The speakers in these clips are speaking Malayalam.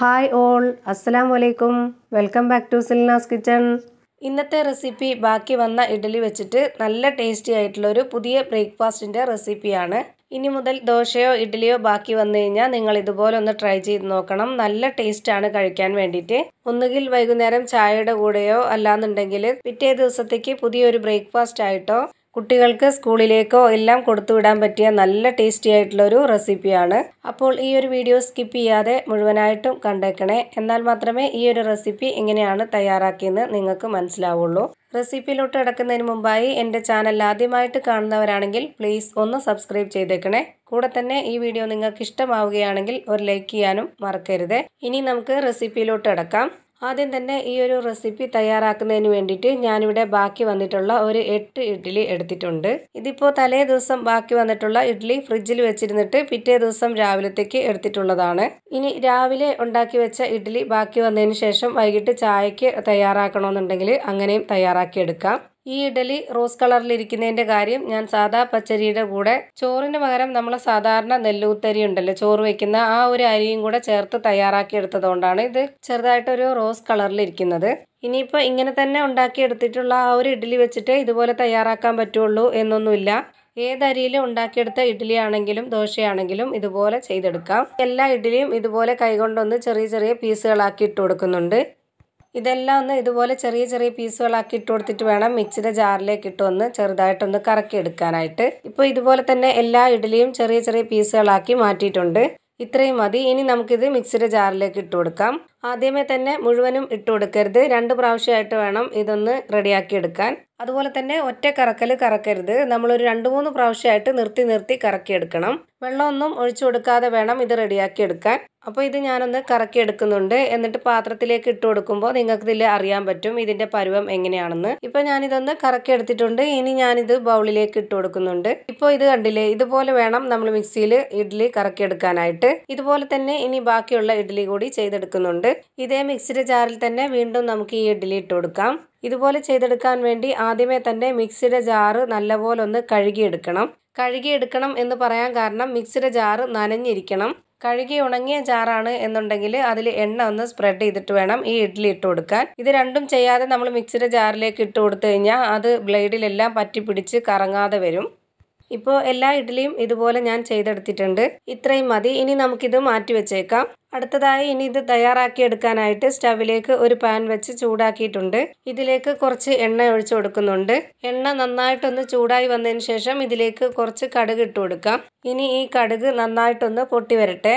ഹായ് ഓൾ അസ്സലാം വലൈക്കും welcome back to Silna's kitchen ഇന്നത്തെ റെസിപ്പി ബാക്കി വന്ന ഇഡ്ഡലി വെച്ചിട്ട് നല്ല ടേസ്റ്റി ആയിട്ടുള്ള ഒരു പുതിയ ബ്രേക്ക്ഫാസ്റ്റിൻ്റെ റെസിപ്പിയാണ് ഇനി മുതൽ ദോശയോ ഇഡ്ഡലിയോ ബാക്കി വന്നു കഴിഞ്ഞാൽ നിങ്ങൾ ഇതുപോലെ ഒന്ന് ട്രൈ ചെയ്ത് നോക്കണം നല്ല ടേസ്റ്റാണ് കഴിക്കാൻ വേണ്ടിയിട്ട് ഒന്നുകിൽ വൈകുന്നേരം ചായയുടെ കൂടെയോ അല്ലാന്നുണ്ടെങ്കിൽ പിറ്റേ ദിവസത്തേക്ക് പുതിയൊരു ബ്രേക്ക്ഫാസ്റ്റ് ആയിട്ടോ കുട്ടികൾക്ക് സ്കൂളിലേക്കോ എല്ലാം കൊടുത്തുവിടാൻ പറ്റിയ നല്ല ടേസ്റ്റി ആയിട്ടുള്ള ഒരു റെസിപ്പിയാണ് അപ്പോൾ ഈ ഒരു വീഡിയോ സ്കിപ്പ് ചെയ്യാതെ മുഴുവനായിട്ടും കണ്ടേക്കണേ എന്നാൽ മാത്രമേ ഈ ഒരു റെസിപ്പി എങ്ങനെയാണ് തയ്യാറാക്കിയെന്ന് നിങ്ങൾക്ക് മനസ്സിലാവുള്ളൂ റെസിപ്പിയിലോട്ട് കിടക്കുന്നതിന് മുമ്പായി എൻ്റെ ചാനൽ ആദ്യമായിട്ട് കാണുന്നവരാണെങ്കിൽ പ്ലീസ് ഒന്ന് സബ്സ്ക്രൈബ് ചെയ്തേക്കണേ കൂടെ തന്നെ ഈ വീഡിയോ നിങ്ങൾക്ക് ഇഷ്ടമാവുകയാണെങ്കിൽ ഒരു ലൈക്ക് ചെയ്യാനും മറക്കരുത് ഇനി നമുക്ക് റെസിപ്പിയിലോട്ട് കിടക്കാം ആദ്യം തന്നെ ഈ ഒരു റെസിപ്പി തയ്യാറാക്കുന്നതിന് വേണ്ടിയിട്ട് ഞാനിവിടെ ബാക്കി വന്നിട്ടുള്ള ഒരു എട്ട് ഇഡ്ഡലി എടുത്തിട്ടുണ്ട് ഇതിപ്പോൾ തലേ ദിവസം ബാക്കി വന്നിട്ടുള്ള ഇഡ്ഡലി ഫ്രിഡ്ജിൽ വെച്ചിരുന്നിട്ട് പിറ്റേ ദിവസം രാവിലത്തേക്ക് എടുത്തിട്ടുള്ളതാണ് ഇനി രാവിലെ ഉണ്ടാക്കി വെച്ച ഇഡ്ഡലി ബാക്കി വന്നതിന് ശേഷം വൈകിട്ട് ചായക്ക് തയ്യാറാക്കണമെന്നുണ്ടെങ്കിൽ അങ്ങനെയും തയ്യാറാക്കിയെടുക്കാം ഈ ഇഡലി റോസ് കളറിലിരിക്കുന്നതിൻ്റെ കാര്യം ഞാൻ സാധാ പച്ചരിയുടെ കൂടെ ചോറിന് പകരം നമ്മൾ സാധാരണ നെല്ലൂത്തരി ഉണ്ടല്ലോ ചോറ് വെക്കുന്ന ആ ഒരു അരിയും കൂടെ ചേർത്ത് തയ്യാറാക്കി എടുത്തതുകൊണ്ടാണ് ഇത് ചെറുതായിട്ടൊരു റോസ് കളറിലിരിക്കുന്നത് ഇനിയിപ്പോൾ ഇങ്ങനെ തന്നെ ഉണ്ടാക്കിയെടുത്തിട്ടുള്ള ആ ഒരു ഇഡ്ഡലി വെച്ചിട്ട് ഇതുപോലെ തയ്യാറാക്കാൻ പറ്റുള്ളൂ എന്നൊന്നുമില്ല ഏതരിയിൽ ഉണ്ടാക്കിയെടുത്ത ഇഡ്ഡലി ആണെങ്കിലും ദോശയാണെങ്കിലും ഇതുപോലെ ചെയ്തെടുക്കാം എല്ലാ ഇഡ്ഡലിയും ഇതുപോലെ കൈകൊണ്ടൊന്ന് ചെറിയ ചെറിയ പീസുകളാക്കി ഇട്ട് കൊടുക്കുന്നുണ്ട് ഇതെല്ലാം ഒന്ന് ഇതുപോലെ ചെറിയ ചെറിയ പീസുകളാക്കി ഇട്ട് കൊടുത്തിട്ട് വേണം മിക്സിയുടെ ജാറിലേക്ക് ഇട്ട് ഒന്ന് ചെറുതായിട്ടൊന്ന് കറക്കി എടുക്കാനായിട്ട് ഇപ്പോൾ ഇതുപോലെ തന്നെ എല്ലാ ഇഡ്ഡലിയും ചെറിയ ചെറിയ പീസുകളാക്കി മാറ്റിയിട്ടുണ്ട് ഇത്രയും മതി ഇനി നമുക്കിത് മിക്സിയുടെ ജാറിലേക്ക് ഇട്ട് കൊടുക്കാം ആദ്യമേ തന്നെ മുഴുവനും ഇട്ട് കൊടുക്കരുത് രണ്ട് പ്രാവശ്യമായിട്ട് വേണം ഇതൊന്ന് റെഡിയാക്കി എടുക്കാൻ അതുപോലെ തന്നെ ഒറ്റ കറക്കൽ കറക്കരുത് നമ്മളൊരു രണ്ട് മൂന്ന് പ്രാവശ്യമായിട്ട് നിർത്തി നിർത്തി കറക്കിയെടുക്കണം വെള്ളമൊന്നും ഒഴിച്ചു കൊടുക്കാതെ വേണം ഇത് റെഡിയാക്കി എടുക്കാൻ അപ്പോൾ ഇത് ഞാനൊന്ന് കറക്കി എടുക്കുന്നുണ്ട് എന്നിട്ട് പാത്രത്തിലേക്ക് ഇട്ട് കൊടുക്കുമ്പോൾ നിങ്ങൾക്ക് ഇതിൽ അറിയാൻ പറ്റും ഇതിൻ്റെ പരുവം എങ്ങനെയാണെന്ന് ഇപ്പോൾ ഞാനിതൊന്ന് കറക്കി എടുത്തിട്ടുണ്ട് ഇനി ഞാനിത് ബൗളിലേക്ക് ഇട്ട് കൊടുക്കുന്നുണ്ട് ഇപ്പോൾ ഇത് കണ്ടില്ലേ ഇതുപോലെ വേണം നമ്മൾ മിക്സിയിൽ ഇഡ്ഡലി കറക്കിയെടുക്കാനായിട്ട് ഇതുപോലെ തന്നെ ഇനി ബാക്കിയുള്ള ഇഡ്ഡലി കൂടി ചെയ്തെടുക്കുന്നുണ്ട് ഇതേ മിക്സിയുടെ ജാറിൽ തന്നെ വീണ്ടും നമുക്ക് ഈ ഇഡ്ഡലി ഇട്ട് കൊടുക്കാം ഇതുപോലെ ചെയ്തെടുക്കാൻ വേണ്ടി ആദ്യമേ തന്നെ മിക്സിയുടെ ജാറ് നല്ലപോലെ ഒന്ന് കഴുകിയെടുക്കണം കഴുകിയെടുക്കണം എന്ന് പറയാൻ കാരണം മിക്സിയുടെ ജാറ് നനഞ്ഞിരിക്കണം കഴുകി ഉണങ്ങിയ ജാറാണ് എന്നുണ്ടെങ്കിൽ അതിൽ എണ്ണ ഒന്ന് സ്പ്രെഡ് ചെയ്തിട്ട് വേണം ഈ ഇഡ്ഡലി ഇട്ട് കൊടുക്കാൻ ഇത് രണ്ടും ചെയ്യാതെ നമ്മൾ മിക്സിയുടെ ജാറിലേക്ക് ഇട്ട് കൊടുത്തു കഴിഞ്ഞാൽ അത് ബ്ലേഡിലെല്ലാം പറ്റി പിടിച്ച് കറങ്ങാതെ വരും ഇപ്പോൾ എല്ലാ ഇഡ്ഡലിയും ഇതുപോലെ ഞാൻ ചെയ്തെടുത്തിട്ടുണ്ട് ഇത്രയും മതി ഇനി നമുക്കിത് മാറ്റി വെച്ചേക്കാം അടുത്തതായി ഇനി ഇത് തയ്യാറാക്കി എടുക്കാനായിട്ട് സ്റ്റവിലേക്ക് ഒരു പാൻ വെച്ച് ചൂടാക്കിയിട്ടുണ്ട് ഇതിലേക്ക് കുറച്ച് എണ്ണ ഒഴിച്ചു കൊടുക്കുന്നുണ്ട് എണ്ണ നന്നായിട്ടൊന്ന് ചൂടായി വന്നതിന് ശേഷം ഇതിലേക്ക് കുറച്ച് കടുക് ഇട്ട് കൊടുക്കാം ഇനി ഈ കടുക് നന്നായിട്ടൊന്ന് പൊട്ടി വരട്ടെ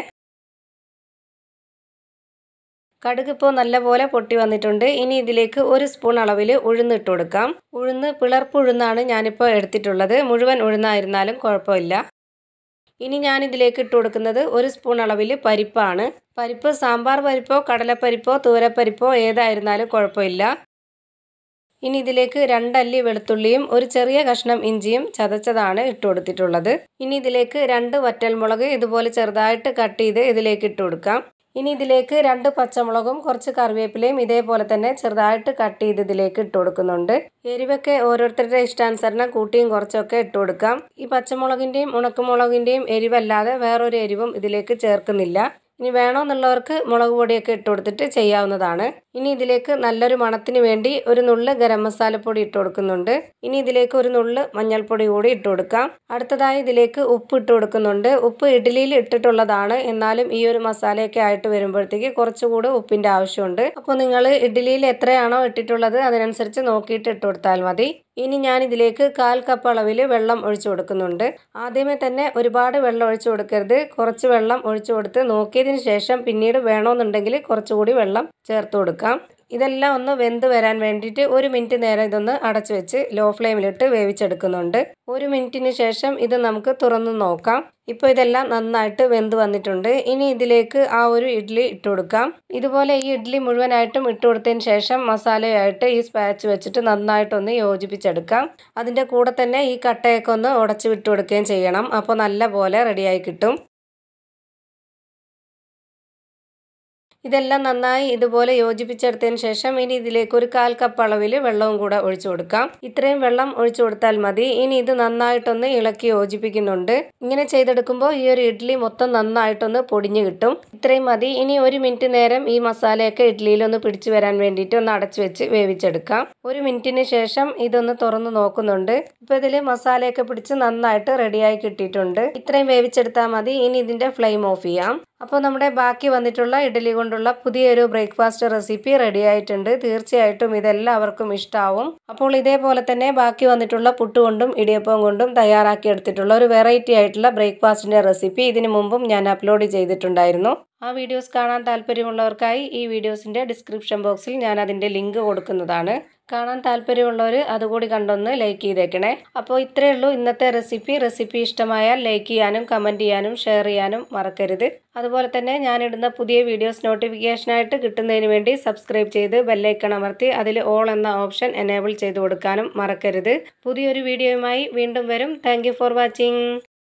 കടുക് ഇപ്പോൾ നല്ലപോലെ പൊട്ടി വന്നിട്ടുണ്ട് ഇനി ഇതിലേക്ക് ഒരു സ്പൂൺ അളവിൽ ഉഴുന്നിട്ട് കൊടുക്കാം ഉഴുന്ന് പിളർപ്പ് ഉഴുന്നാണ് ഞാനിപ്പോൾ എടുത്തിട്ടുള്ളത് മുഴുവൻ ഉഴുന്നായിരുന്നാലും കുഴപ്പമില്ല ഇനി ഞാൻ ഇതിലേക്ക് ഇട്ട് കൊടുക്കുന്നത് ഒരു സ്പൂൺ അളവിൽ പരിപ്പാണ് പരിപ്പ് സാമ്പാർ പരിപ്പോ കടലപ്പരിപ്പോ തൂരപ്പരിപ്പോ ഏതായിരുന്നാലും കുഴപ്പമില്ല ഇനി ഇതിലേക്ക് രണ്ടല്ലി വെളുത്തുള്ളിയും ഒരു ചെറിയ കഷ്ണം ഇഞ്ചിയും ചതച്ചതാണ് ഇട്ട് കൊടുത്തിട്ടുള്ളത് ഇനി ഇതിലേക്ക് രണ്ട് വറ്റൽമുളക് ഇതുപോലെ ചെറുതായിട്ട് കട്ട് ചെയ്ത് ഇതിലേക്ക് ഇട്ട് കൊടുക്കാം ഇനി ഇതിലേക്ക് രണ്ട് പച്ചമുളകും കുറച്ച് കറിവേപ്പിലയും ഇതേപോലെ തന്നെ ചെറുതായിട്ട് കട്ട് ചെയ്ത് ഇതിലേക്ക് ഇട്ട് കൊടുക്കുന്നുണ്ട് എരിവൊക്കെ ഓരോരുത്തരുടെ ഇഷ്ടാനുസരണം കൂട്ടിയും കുറച്ചൊക്കെ ഇട്ട് കൊടുക്കാം ഈ പച്ചമുളകിൻ്റെയും ഉണക്കമുളകിൻ്റെയും എരിവല്ലാതെ വേറൊരു എരിവും ഇതിലേക്ക് ചേർക്കുന്നില്ല ഇനി വേണമെന്നുള്ളവർക്ക് മുളക് പൊടിയൊക്കെ ഇട്ട് കൊടുത്തിട്ട് ചെയ്യാവുന്നതാണ് ഇനി ഇതിലേക്ക് നല്ലൊരു മണത്തിന് വേണ്ടി ഒരു നുള്ള് ഗരം മസാലപ്പൊടി ഇട്ട് കൊടുക്കുന്നുണ്ട് ഇനി ഇതിലേക്ക് ഒരു നുള്ള് മഞ്ഞൾപ്പൊടി കൂടി ഇട്ട് കൊടുക്കാം അടുത്തതായി ഇതിലേക്ക് ഉപ്പ് ഇട്ട് കൊടുക്കുന്നുണ്ട് ഉപ്പ് ഇഡ്ഡലിയിൽ ഇട്ടിട്ടുള്ളതാണ് എന്നാലും ഈ ഒരു മസാലയൊക്കെ ആയിട്ട് വരുമ്പോഴത്തേക്ക് കുറച്ചുകൂടി ഉപ്പിൻ്റെ ആവശ്യമുണ്ട് അപ്പോൾ നിങ്ങൾ ഇഡ്ഡലിയിൽ എത്രയാണോ ഇട്ടിട്ടുള്ളത് അതിനനുസരിച്ച് നോക്കിയിട്ട് ഇട്ട് കൊടുത്താൽ മതി ഇനി ഞാൻ ഇതിലേക്ക് കാൽ കപ്പ് അളവിൽ വെള്ളം ഒഴിച്ചു കൊടുക്കുന്നുണ്ട് ആദ്യമേ തന്നെ ഒരുപാട് വെള്ളം ഒഴിച്ചു കൊടുക്കരുത് കുറച്ച് വെള്ളം ഒഴിച്ചു കൊടുത്ത് നോക്കിയതിന് ശേഷം പിന്നീട് വേണമെന്നുണ്ടെങ്കിൽ കുറച്ചുകൂടി വെള്ളം ചേർത്ത് കൊടുക്കാം ഇതെല്ലാം ഒന്ന് വെന്ത് വരാൻ വേണ്ടിയിട്ട് ഒരു മിനിറ്റ് നേരം ഇതൊന്ന് അടച്ചു വെച്ച് ലോ ഫ്ലെയിമിലിട്ട് വേവിച്ചെടുക്കുന്നുണ്ട് ഒരു മിനിറ്റിന് ശേഷം ഇത് നമുക്ക് തുറന്ന് നോക്കാം ഇപ്പോൾ ഇതെല്ലാം നന്നായിട്ട് വെന്ത് വന്നിട്ടുണ്ട് ഇനി ഇതിലേക്ക് ആ ഒരു ഇഡ്ഡലി ഇട്ട് കൊടുക്കാം ഇതുപോലെ ഈ ഇഡ്ഡലി മുഴുവനായിട്ടും ഇട്ട് കൊടുത്തതിന് ശേഷം മസാലയായിട്ട് ഈ സ്പാച്ച് വെച്ചിട്ട് നന്നായിട്ടൊന്ന് യോജിപ്പിച്ചെടുക്കാം അതിൻ്റെ കൂടെ തന്നെ ഈ കട്ടയൊക്കെ ഒന്ന് ഉടച്ച് വിട്ട് കൊടുക്കുകയും ചെയ്യണം അപ്പോൾ നല്ല പോലെ റെഡിയായി കിട്ടും ഇതെല്ലാം നന്നായി ഇതുപോലെ യോജിപ്പിച്ചെടുത്തതിന് ശേഷം ഇനി ഇതിലേക്ക് ഒരു കാൽ കപ്പ് അളവിൽ വെള്ളവും കൂടെ ഒഴിച്ചു കൊടുക്കാം ഇത്രയും വെള്ളം ഒഴിച്ചു കൊടുത്താൽ മതി ഇനി ഇത് നന്നായിട്ടൊന്ന് ഇളക്കി യോജിപ്പിക്കുന്നുണ്ട് ഇങ്ങനെ ചെയ്തെടുക്കുമ്പോൾ ഈ ഒരു ഇഡ്ഡലി മൊത്തം നന്നായിട്ടൊന്ന് പൊടിഞ്ഞു കിട്ടും ഇത്രയും മതി ഇനി ഒരു മിനിറ്റ് നേരം ഈ മസാലയൊക്കെ ഇഡ്ഡലിയിലൊന്ന് പിടിച്ചു വരാൻ വേണ്ടിയിട്ട് ഒന്ന് അടച്ചു വെച്ച് വേവിച്ചെടുക്കാം ഒരു മിനിറ്റിന് ശേഷം ഇതൊന്ന് തുറന്ന് നോക്കുന്നുണ്ട് ഇപ്പൊ ഇതിൽ മസാലയൊക്കെ പിടിച്ച് നന്നായിട്ട് റെഡിയായി കിട്ടിയിട്ടുണ്ട് ഇത്രയും വേവിച്ചെടുത്താൽ മതി ഇനി ഇതിന്റെ ഫ്ലെയിം ഓഫ് ചെയ്യാം അപ്പോൾ നമ്മുടെ ബാക്കി വന്നിട്ടുള്ള ഇഡ്ഡലി കൊണ്ടുള്ള പുതിയൊരു ബ്രേക്ക്ഫാസ്റ്റ് റെസിപ്പി റെഡി ആയിട്ടുണ്ട് തീർച്ചയായിട്ടും ഇതെല്ലാവർക്കും ഇഷ്ടാവും അപ്പോൾ ഇതേപോലെ തന്നെ ബാക്കി വന്നിട്ടുള്ള പുട്ട് കൊണ്ടും ഇടിയപ്പം കൊണ്ടും തയ്യാറാക്കി എടുത്തിട്ടുള്ള ഒരു വെറൈറ്റി ആയിട്ടുള്ള ബ്രേക്ക്ഫാസ്റ്റിന്റെ റെസിപ്പി ഇതിനു മുമ്പും ഞാൻ അപ്ലോഡ് ചെയ്തിട്ടുണ്ടായിരുന്നു ആ വീഡിയോസ് കാണാൻ താല്പര്യമുള്ളവർക്കായി ഈ വീഡിയോസിന്റെ ഡിസ്ക്രിപ്ഷൻ ബോക്സിൽ ഞാൻ അതിന്റെ ലിങ്ക് കൊടുക്കുന്നതാണ് കാണാൻ താല്പര്യമുള്ളവർ അതുകൂടി കണ്ടൊന്ന് ലൈക്ക് ചെയ്തേക്കണേ അപ്പോൾ ഇത്രയേ ഉള്ളൂ ഇന്നത്തെ റെസിപ്പി റെസിപ്പി ഇഷ്ടമായാൽ ലൈക്ക് ചെയ്യാനും കമൻറ്റ് ചെയ്യാനും ഷെയർ ചെയ്യാനും മറക്കരുത് അതുപോലെ തന്നെ ഞാനിടുന്ന പുതിയ വീഡിയോസ് നോട്ടിഫിക്കേഷനായിട്ട് കിട്ടുന്നതിന് വേണ്ടി സബ്സ്ക്രൈബ് ചെയ്ത് ബെല്ലൈക്കൺ അമർത്തി അതിൽ ഓൾ എന്ന ഓപ്ഷൻ എനേബിൾ ചെയ്ത് കൊടുക്കാനും മറക്കരുത് പുതിയൊരു വീഡിയോയുമായി വീണ്ടും വരും താങ്ക് ഫോർ വാച്ചിങ്